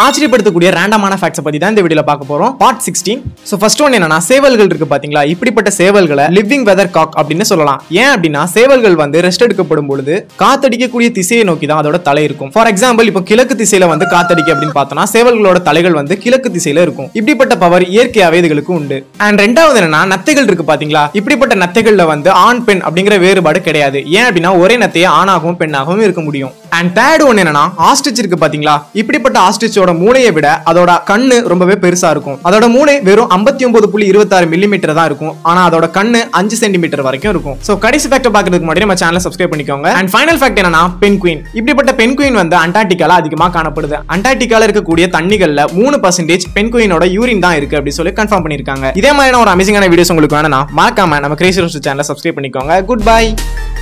ஆச்சரியப்படுத்தக்கூடிய ரேண்டமான facts பத்தி தான் இந்த வீடியோல பார்க்க போறோம் part sixteen so first one என்னன்னா சேவல்கள் இருக்கு பாத்தீங்களா இப்படிப்பட்ட சேவல்களை லிவிங் வெதர் காக் அப்படின்னு சொல்லலாம் ஏன் அப்படின்னா சேவல்கள் வந்து ரெஸ்ட் எடுக்கப்படும் பொழுது காத்தடிக்கக்கூடிய திசையை நோக்கி தான் அதோட தலை இருக்கும் ஃபார் எக்ஸாம்பிள் இப்போ கிழக்கு திசையில வந்து காத்தடிக்க அப்படின்னு பார்த்தோம்னா சேவல்களோட தலைகள் வந்து கிழக்கு திசையில இருக்கும் இப்படிப்பட்ட பவர் இயற்கையாவே இதுகளுக்கு உண்டு அண்ட் ரெண்டாவது என்னன்னா நத்தைகள் இருக்கு பாத்தீங்களா இப்படிப்பட்ட நத்தைகள்ல வந்து ஆண் பெண் அப்படிங்கிற வேறுபாடு கிடையாது ஏன் அப்படின்னா ஒரே நத்தையை ஆணாகவும் பெண்ணாகவும் இருக்க முடியும் அண்ட் தேர்ட் ஒன் என்னன்னா ஆஸ்ட்ரிச் இருக்கு பாத்தீங்களா இப்படிப்பட்ட ஆஸ்ட்ரிச்சோட மூளையை விட அதோட கண்ணு ரொம்பவே பெருசா இருக்கும் அதோட மூளை வெறும் ஐம்பத்தி ஒன்பது புள்ளி இருபத்தாறு மில்லிமீட்டர் தான் இருக்கும் ஆனா அதோட கண்ணு அஞ்சு சென்டிமீட்டர் வரைக்கும் இருக்கும் சோ கடைசி ஃபேக்ட் பாக்குறதுக்கு முன்னாடி நம்ம சேனலை சப்ஸ்கிரைப் பண்ணிக்கோங்க அண்ட் ஃபைனல் ஃபேக்ட் என்னன்னா பென் குயின் இப்படிப்பட்ட பென் குயின் வந்து அண்டார்டிகால அதிகமா காணப்படுது அண்டார்டிகால இருக்கக்கூடிய தண்ணிகள்ல மூணு பர்சன்டேஜ் பென் குயினோட யூரின் தான் இருக்கு அப்படி சொல்லி கன்ஃபார்ம் பண்ணிருக்காங்க இதே மாதிரியான ஒரு அமேசிங்கான வீடியோஸ் உங்களுக்கு வேணும்னா மறக்காம நம்ம கிரேசி ரோஸ்ட் சேனலை சப்ஸ்கிரைப் பண்ணிக்கோங்க குட் பை